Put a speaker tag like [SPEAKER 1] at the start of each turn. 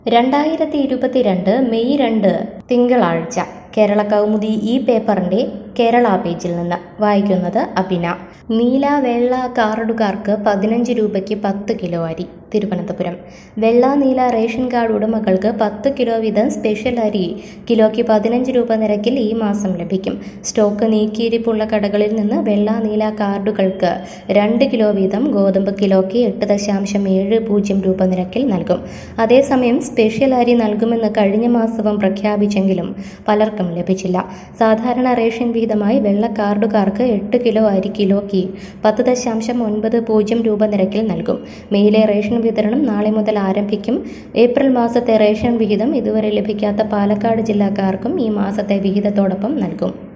[SPEAKER 1] രണ്ടായിരത്തി ഇരുപത്തിരണ്ട് മെയ് രണ്ട് തിങ്കളാഴ്ച കേരള കൗമുദി ഈ പേപ്പറിന്റെ കേരള പേജിൽ നിന്ന് വായിക്കുന്നത് അഭിന നീല വെള്ള കാർഡുകാർക്ക് പതിനഞ്ച് രൂപയ്ക്ക് പത്ത് കിലോ അരി തിരുവനന്തപുരം വെള്ള നീല റേഷൻ കാർഡ് ഉടമകൾക്ക് പത്ത് കിലോ വീതം സ്പെഷ്യൽ അരി കിലോയ്ക്ക് പതിനഞ്ച് രൂപ നിരക്കിൽ ഈ മാസം ലഭിക്കും സ്റ്റോക്ക് നീക്കിയിരിപ്പുള്ള കടകളിൽ നിന്ന് വെള്ള നീല കാർഡുകൾക്ക് രണ്ട് കിലോ വീതം ഗോതമ്പ് കിലോയ്ക്ക് എട്ട് ദശാംശം ഏഴ് പൂജ്യം രൂപ നിരക്കിൽ നൽകും അതേസമയം സ്പെഷ്യൽ അരി നൽകുമെന്ന് കഴിഞ്ഞ മാസവും പ്രഖ്യാപിച്ചെങ്കിലും പലർക്കും ലഭിച്ചില്ല സാധാരണ റേഷൻ വിഹിതമായി വെള്ള കാർഡുകാർക്ക് എട്ട് കിലോ അരി കിലോയ്ക്ക് പത്ത് ദശാംശം ഒൻപത് പൂജ്യം രൂപ നിരക്കിൽ നൽകും മെയിലെ റേഷൻ വിതരണം നാളെ മുതൽ ആരംഭിക്കും ഏപ്രിൽ മാസത്തെ റേഷൻ വിഹിതം ഇതുവരെ ലഭിക്കാത്ത പാലക്കാട് ജില്ലക്കാർക്കും ഈ മാസത്തെ വിഹിതത്തോടൊപ്പം നൽകും